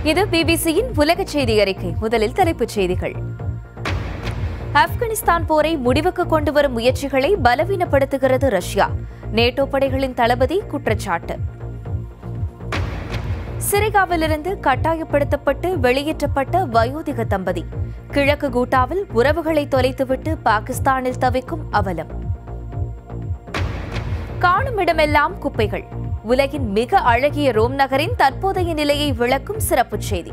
இது பிபிசியின் உலக செய்தி அறிக்கை முதலில் தலைப்புச் செய்திகள் ஆப்கானிஸ்தான் போரை முடிவுக்கு கொண்டு வரும் முயற்சிகளை பலவீனப்படுத்துகிறது ரஷ்யா நேட்டோ படைகளின் தளபதி குற்றச்சாட்டு சிரிகாவிலிருந்து கட்டாயப்படுத்தப்பட்டு வெளியேற்றப்பட்ட வயோதிக தம்பதி கிழக்கு கூட்டாவில் உறவுகளை தொலைத்துவிட்டு பாகிஸ்தானில் தவிக்கும் அவலம் காணும் இடமெல்லாம் குப்பைகள் உலகின் மிக அழகிய ரோம் நகரின் தற்போதைய நிலையை விளக்கும் சிறப்புச் செய்தி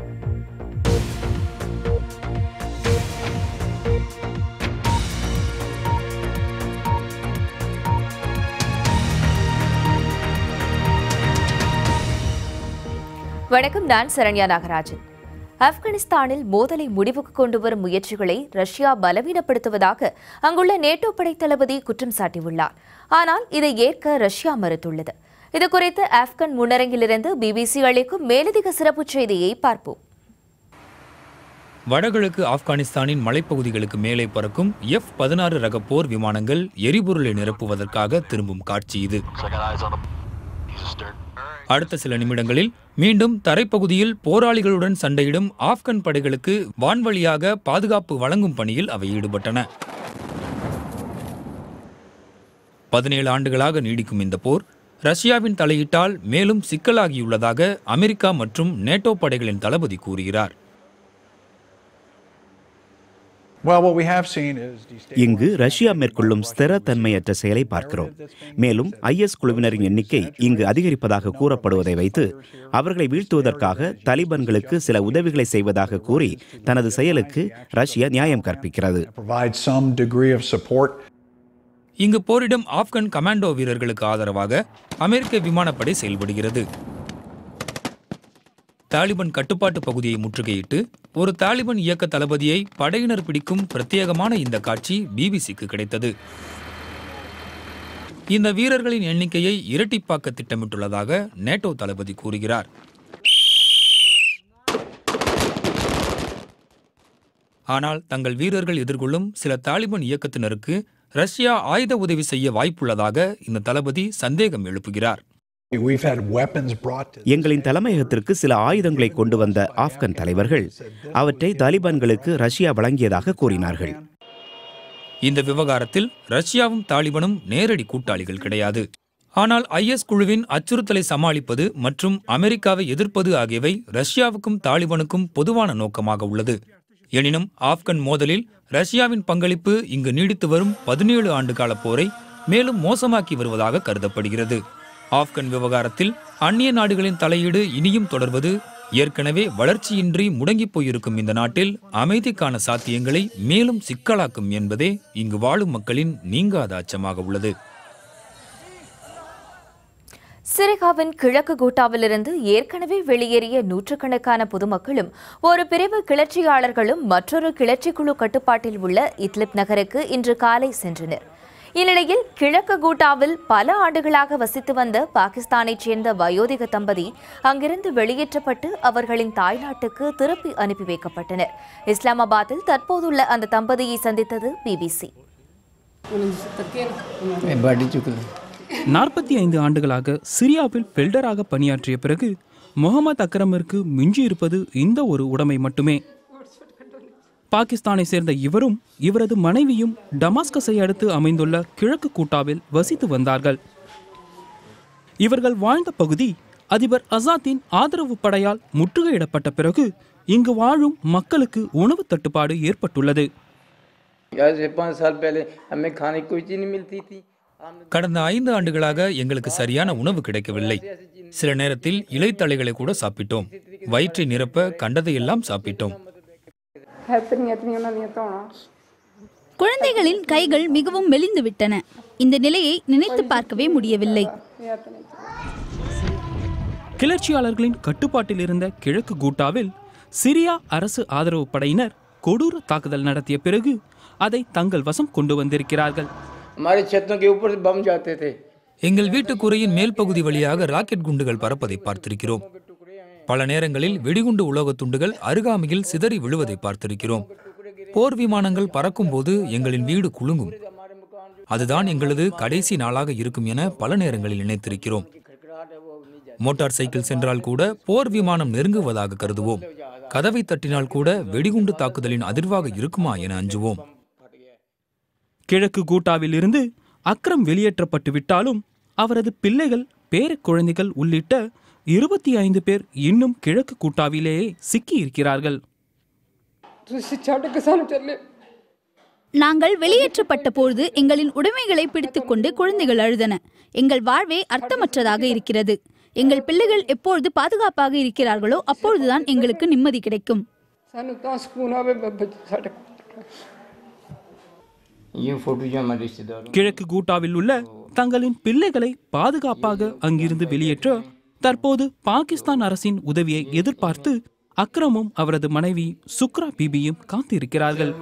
வணக்கம் நான் சரண்யா நாகராஜன் ஆப்கானிஸ்தானில் மோதலை முடிவுக்கு கொண்டு வரும் முயற்சிகளை ரஷ்யா பலவீனப்படுத்துவதாக அங்குள்ள நேட்டோ படை தளபதி குற்றம் சாட்டியுள்ளார் ஆனால் இதை ஏற்க ரஷ்யா மறுத்துள்ளது இதுகுறித்து ஆப்கன் முன்னரங்கிலிருந்து பிபிசி அளிக்கும் மேலதிக சிறப்புச் செய்தியை பார்ப்போம் வடகிழக்கு ஆப்கானிஸ்தானின் மலைப்பகுதிகளுக்கு மேலே பறக்கும் எஃப் பதினாறு ரக போர் விமானங்கள் எரிபொருளை நிரப்புவதற்காக திரும்பும் காட்சி இது So I got eyes on him. He's a stern. அடுத்த சில நிமிடங்களில் மீண்டும் தரைப்பகுதியில் போராளிகளுடன் சண்டையிடும் ஆப்கன் படைகளுக்கு வான்வழியாக பாதுகாப்பு வழங்கும் பணியில் அவை ஈடுபட்டன பதினேழு ஆண்டுகளாக நீடிக்கும் இந்த போர் ரஷ்யாவின் தலையீட்டால் மேலும் சிக்கலாகியுள்ளதாக அமெரிக்கா மற்றும் நேட்டோ படைகளின் தளபதி கூறுகிறார் Well, what we have seen is இங்கு ரஷ்யா மேற்கொள்ளும் ஸ்திரத்தன்மையற்ற செயலை பார்க்கிறோம் மேலும் ஐஎஸ் குழுவினரின் எண்ணிக்கை இங்கு அதிகரிப்பதாக கூறப்படுவதை வைத்து அவர்களை வீழ்த்துவதற்காக தலிபான்களுக்கு சில உதவிகளை செய்வதாக கூறி தனது செயலுக்கு ரஷ்யா நியாயம் கற்பிக்கிறது provide some degree of support இங்கு போரிடும் ஆப்கன் கமாண்டோ வீரர்களுக்கு ஆதரவாக அமெரிக்க விமானப்படை செயல்படுகிறது தாலிபான் கட்டுப்பாட்டு பகுதியை முற்றுகையிட்டு ஒரு தாலிபான் இயக்க தளபதியை படையினர் பிடிக்கும் பிரத்யேகமான இந்த காட்சி பிபிசிக்கு கிடைத்தது இந்த வீரர்களின் எண்ணிக்கையை இரட்டிப்பாக்க திட்டமிட்டுள்ளதாக நேட்டோ தளபதி கூறுகிறார் ஆனால் தங்கள் வீரர்கள் எதிர்கொள்ளும் சில தாலிபான் இயக்கத்தினருக்கு ரஷ்யா ஆயுத உதவி செய்ய வாய்ப்புள்ளதாக இந்த தளபதி சந்தேகம் எழுப்புகிறார் We've had weapons brought to எங்களின் தலைமையகத்திற்கு சில ஆயுதங்களை கொண்டு வந்த ஆப்கன் தலைவர்கள் அவற்றை தாலிபான்களுக்கு ரஷ்யா வழங்கியதாக கூறினார்கள் இந்த விவகாரத்தில் ரஷ்யாவும் தாலிபானும் நேரடி கூட்டாளிகள் கிடையாது ஆனால் ஐஎஸ் குழுவின் அச்சுறுத்தலை சமாளிப்பது மற்றும் அமெரிக்காவை எதிர்ப்பது ஆகியவை ரஷ்யாவுக்கும் தாலிபானுக்கும் பொதுவான நோக்கமாக உள்ளது எனினும் ஆப்கன் மோதலில் ரஷ்யாவின் பங்களிப்பு இங்கு நீடித்து வரும் பதினேழு ஆண்டு கால போரை மேலும் மோசமாக்கி வருவதாக கருதப்படுகிறது ஆப்கன் விவகாரத்தில் அந்நிய நாடுகளின் தலையீடு இனியும் தொடர்வது ஏற்கனவே வளர்ச்சியின்றி முடங்கிப் போயிருக்கும் இந்த நாட்டில் அமைதிக்கான சாத்தியங்களை மேலும் சிக்கலாக்கும் என்பதே இங்கு வாழும் மக்களின் நீங்காத அச்சமாக உள்ளது சிரிகாவின் கிழக்கு கூட்டாவிலிருந்து ஏற்கனவே வெளியேறிய நூற்றுக்கணக்கான பொதுமக்களும் ஒரு பிரிவு கிளர்ச்சியாளர்களும் மற்றொரு கிளர்ச்சிக்குழு கட்டுப்பாட்டில் உள்ள இத்லிப் நகருக்கு இன்று காலை சென்றனர் இந்நிலையில் கிழக்கு கூட்டாவில் பல ஆண்டுகளாக வசித்து வந்த பாகிஸ்தானைச் சேர்ந்த வயோதிக தம்பதி அங்கிருந்து வெளியேற்றப்பட்டு அவர்களின் தாய்நாட்டுக்கு திருப்பி அனுப்பி வைக்கப்பட்டனர் இஸ்லாமாபாத்தில் தற்போதுள்ள அந்த தம்பதியை சந்தித்தது பிபிசி நாற்பத்தி ஐந்து ஆண்டுகளாக சிரியாவில் வெல்டராக பணியாற்றிய பிறகு முகமது அக்ரமிற்கு மிஞ்சியிருப்பது இந்த ஒரு உடைமை மட்டுமே பாகிஸ்தானை சேர்ந்த இவரும் இவரது மனைவியும் டமாஸ்கஸை அடுத்து அமைந்துள்ள கிழக்கு கூட்டாவில் வசித்து வந்தார்கள் இவர்கள் வாழ்ந்த பகுதி அதிபர் அசாத்தின் ஆதரவு படையால் முற்றுகையிடப்பட்ட பிறகு இங்கு வாழும் மக்களுக்கு உணவு தட்டுப்பாடு ஏற்பட்டுள்ளது आज से पाँच साल पहले हमें खाने की कोई चीज़ नहीं मिलती थी हमने கடந்த ஐந்து ஆண்டுகளாக எங்களுக்கு சரியான உணவு கிடைக்கவில்லை சில நேரத்தில் இலைத்தழைகளை கூட சாப்பிட்டோம் வயிற்றை நிரப்ப கண்டதையெல்லாம் சாப்பிட்டோம் குழந்தைகளின் கைகள் மிகவும் மெலிந்து விட்டன இந்த நிலையை நினைத்து பார்க்கவே முடியவில்லை கிளர்ச்சியாளர்களின் கட்டுப்பாட்டில் இருந்த கிழக்கு கூட்டாவில் சிரியா அரசு ஆதரவு படையினர் கொடூர தாக்குதல் நடத்திய பிறகு அதை தங்கள் வசம் கொண்டு வந்திருக்கிறார்கள் हमारे छतों के ऊपर से बम जाते थे எங்கள் வீட்டு கூரையின் மேல் பகுதி வழியாக ராக்கெட் குண்டுகள் பறப்பதை பார்த்திருக்கிறோம் பல நேரங்களில் வெடிகுண்டு உலோகத் துண்டுகள் அருகாமையில் சிதறி விழுவதை பார்த்திருக்கிறோம் போர் விமானங்கள் பறக்கும்போது எங்களின் வீடு குலுங்கும் அதுதான் எங்களது கடைசி நாளாக இருக்கும் என பல நேரங்களில் நினைத்திருக்கிறோம் மோட்டார் சைக்கிள் சென்றால் கூட போர் விமானம் நெருங்குவதாக கருதுவோம் கதவை தட்டினால் கூட வெடிகுண்டு தாக்குதலின் அதிர்வாக இருக்குமா என அஞ்சுவோம் கிழக்கு கூட்டாவில் இருந்து அக்ரம் வெளியேற்றப்பட்டு விட்டாலும் அவரது பிள்ளைகள் பேரக் குழந்தைகள் உள்ளிட்ட இருபத்தி ஐந்து பேர் இன்னும் கிழக்கு கூட்டாவிலேயே சிக்கி இருக்கிறார்கள் நாங்கள் வெளியேற்றப்பட்ட பொழுது எங்களின் உடைமைகளை பிடித்துக்கொண்டு குழந்தைகள் அழுதன எங்கள் வாழ்வே அர்த்தமற்றதாக இருக்கிறது எங்கள் பிள்ளைகள் எப்பொழுது பாதுகாப்பாக இருக்கிறார்களோ அப்பொழுதுதான் எங்களுக்கு நிம்மதி கிடைக்கும் ये फोटो जो हमारे रिश्तेदारों கிழக்கு கூட்டாவில் உள்ள தங்களின் பிள்ளைகளை பாதுகாப்பாக அங்கிருந்து வெளியேற்ற தற்போது பாகிஸ்தான் அரசின் உதவியை எதிர்பார்த்து அக்ரமும் அவரது மனைவி சுக்ரா பிபியும் காத்திருக்கிறார்கள்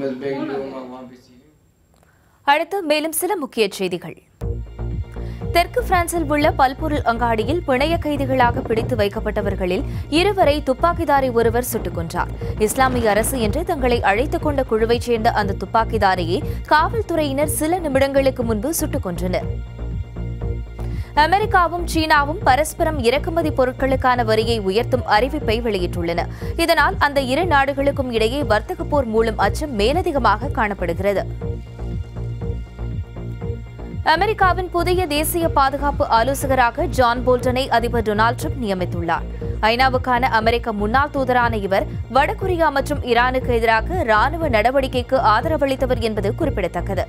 அடுத்து மேலும் சில முக்கிய செய்திகள் தெற்கு பிரான்சில் உள்ள பல்பொருள் அங்காடியில் பிணைய கைதிகளாக பிடித்து வைக்கப்பட்டவர்களில் இருவரை துப்பாக்கிதாரி ஒருவர் சுட்டுக் கொன்றார் இஸ்லாமிய அரசு என்று தங்களை அழைத்துக் கொண்ட குழுவைச் சேர்ந்த அந்த துப்பாக்கிதாரியை காவல்துறையினர் சில நிமிடங்களுக்கு முன்பு சுட்டுக் கொன்றனர் அமெரிக்காவும் சீனாவும் பரஸ்பரம் இறக்குமதி பொருட்களுக்கான வரியை உயர்த்தும் அறிவிப்பை வெளியிட்டுள்ளன இதனால் அந்த இரு நாடுகளுக்கும் இடையே வர்த்தக போர் மூலம் அச்சம் மேலதிகமாக காணப்படுகிறது அமெரிக்காவின் புதிய தேசிய பாதுகாப்பு ஆலோசகராக ஜான் போல்டனை அதிபர் டொனால்டு ட்ரம்ப் நியமித்துள்ளார் ஐநாவுக்கான அமெரிக்க முன்னாள் தூதரான இவர் வடகொரியா மற்றும் ஈரானுக்கு எதிராக ராணுவ நடவடிக்கைக்கு ஆதரவளித்தவர் என்பது குறிப்பிடத்தக்கது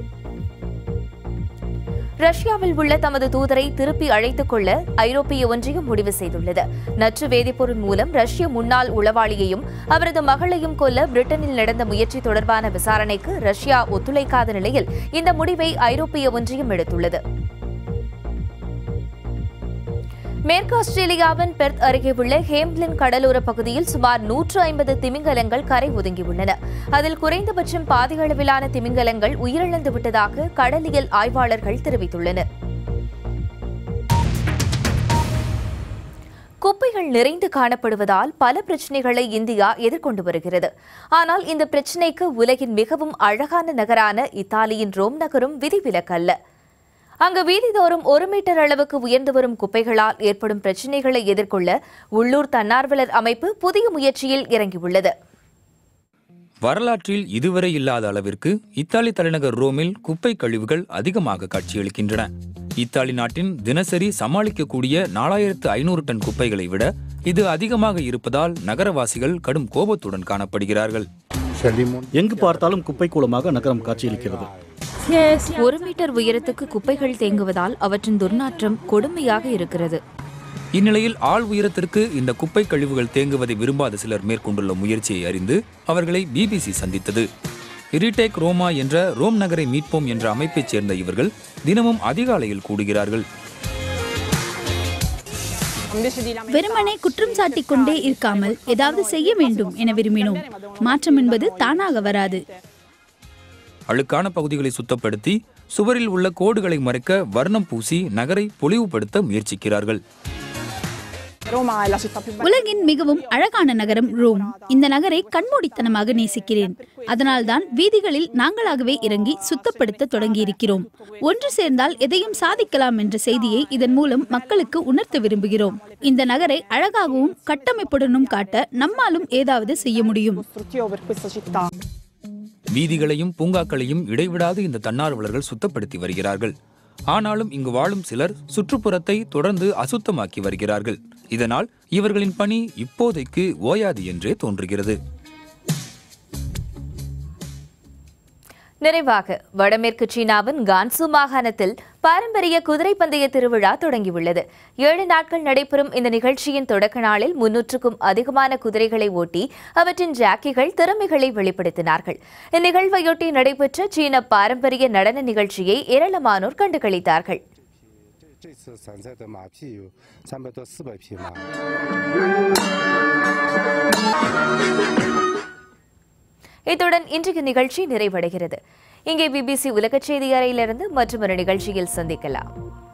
ரஷ்யாவில் உள்ள தமது தூதரை திருப்பி அழைத்துக் கொள்ள ஐரோப்பிய ஒன்றியம் முடிவு செய்துள்ளது நச்சு வேதிப்பொருள் மூலம் ரஷ்ய முன்னாள் உளவாளியையும் அவரது மகளையும் கொல்ல பிரிட்டனில் நடந்த முயற்சி தொடர்பான விசாரணைக்கு ரஷ்யா ஒத்துழைக்காத நிலையில் இந்த முடிவை ஐரோப்பிய ஒன்றியம் எடுத்துள்ளது மேற்கு ஆஸ்திரேலியாவின் பெர்த் அருகே உள்ள ஹேம்லின் கடலோர பகுதியில் சுமார் நூற்று ஐம்பது திமிங்கலங்கள் கரை ஒதுங்கியுள்ளன அதில் குறைந்தபட்சம் பாதி அளவிலான திமிங்கலங்கள் உயிரிழந்து விட்டதாக கடலியல் ஆய்வாளர்கள் தெரிவித்துள்ளனர் குப்பைகள் நிறைந்து காணப்படுவதால் பல பிரச்சனைகளை இந்தியா எதிர்கொண்டு வருகிறது ஆனால் இந்த பிரச்சினைக்கு உலகின் மிகவும் அழகான நகரான இத்தாலியின் ரோம் நகரும் விதிவிலக்கல்ல அங்கு வீதிதோறும் ஒரு மீட்டர் அளவுக்கு உயர்ந்து வரும் குப்பைகளால் ஏற்படும் பிரச்சினைகளை எதிர்கொள்ள உள்ளூர் தன்னார்வலர் அமைப்பு புதிய முயற்சியில் இறங்கியுள்ளது வரலாற்றில் இதுவரை இல்லாத அளவிற்கு இத்தாலி தலைநகர் ரோமில் குப்பை கழிவுகள் அதிகமாக காட்சியளிக்கின்றன இத்தாலி நாட்டின் தினசரி சமாளிக்கக்கூடிய நாலாயிரத்து ஐநூறு டன் குப்பைகளை விட இது அதிகமாக இருப்பதால் நகரவாசிகள் கடும் கோபத்துடன் காணப்படுகிறார்கள் எங்கு பார்த்தாலும் குப்பை கூலமாக நகரம் காட்சியளிக்கிறது ஒரு மீட்டர் உயரத்துக்கு குப்பைகள் தேங்குவதால் அவற்றின் துர்நாற்றம் கொடுமையாக இருக்கிறது இந்நிலையில் ஆள் உயரத்திற்கு இந்த குப்பை கழிவுகள் தேங்குவதை விரும்பாத சிலர் மேற்கொண்டுள்ள முயற்சியை அறிந்து அவர்களை பிபிசி சந்தித்தது இரிடேக் ரோமா என்ற ரோம் நகரை மீட்போம் என்ற அமைப்பைச் சேர்ந்த இவர்கள் தினமும் அதிகாலையில் கூடுகிறார்கள் வெறுமனே குற்றம் சாட்டிக் கொண்டே இருக்காமல் ஏதாவது செய்ய வேண்டும் என விரும்பினோம் மாற்றம் என்பது தானாக வராது அழுக்கான பகுதிகளை சுத்தப்படுத்தி சுவரில் உள்ள கோடுகளை மறைக்க வர்ணம் பூசி நகரை பொலிவுபடுத்த முயற்சிக்கிறார்கள் உலகின் மிகவும் அழகான நகரம் ரோம் இந்த நகரை கண்மூடித்தனமாக நேசிக்கிறேன் அதனால்தான் வீதிகளில் நாங்களாகவே இறங்கி சுத்தப்படுத்த தொடங்கியிருக்கிறோம் ஒன்று சேர்ந்தால் எதையும் சாதிக்கலாம் என்ற செய்தியை இதன் மூலம் மக்களுக்கு உணர்த்த விரும்புகிறோம் இந்த நகரை அழகாகவும் கட்டமைப்புடனும் காட்ட நம்மாலும் ஏதாவது செய்ய முடியும் வீதிகளையும் பூங்காக்களையும் இடைவிடாது இந்த தன்னார்வலர்கள் சுத்தப்படுத்தி வருகிறார்கள் ஆனாலும் இங்கு வாழும் சிலர் சுற்றுப்புறத்தை தொடர்ந்து அசுத்தமாக்கி வருகிறார்கள் இதனால் இவர்களின் பணி இப்போதைக்கு ஓயாது என்றே தோன்றுகிறது நிறைவாக வடமேற்கு சீனாவின் கான்சு மாகாணத்தில் பாரம்பரிய குதிரை பந்தய திருவிழா தொடங்கியுள்ளது ஏழு நாட்கள் நடைபெறும் இந்த நிகழ்ச்சியின் தொடக்க நாளில் முன்னூற்றுக்கும் அதிகமான குதிரைகளை ஓட்டி அவற்றின் ஜாக்கிகள் திறமைகளை வெளிப்படுத்தினார்கள் இந்நிகழ்வையொட்டி நடைபெற்ற சீன பாரம்பரிய நடன நிகழ்ச்சியை ஏராளமானோர் கண்டுகளித்தார்கள் 这次参赛的马匹有三百多、四百匹马。 இத்துடன் இன்றைய நிகழ்ச்சி நிறைவடைகிறது இங்கே பிபிசி உலகச் செய்தி அறையிலிருந்து மற்றொரு நிகழ்ச்சியில் சந்திக்கலாம்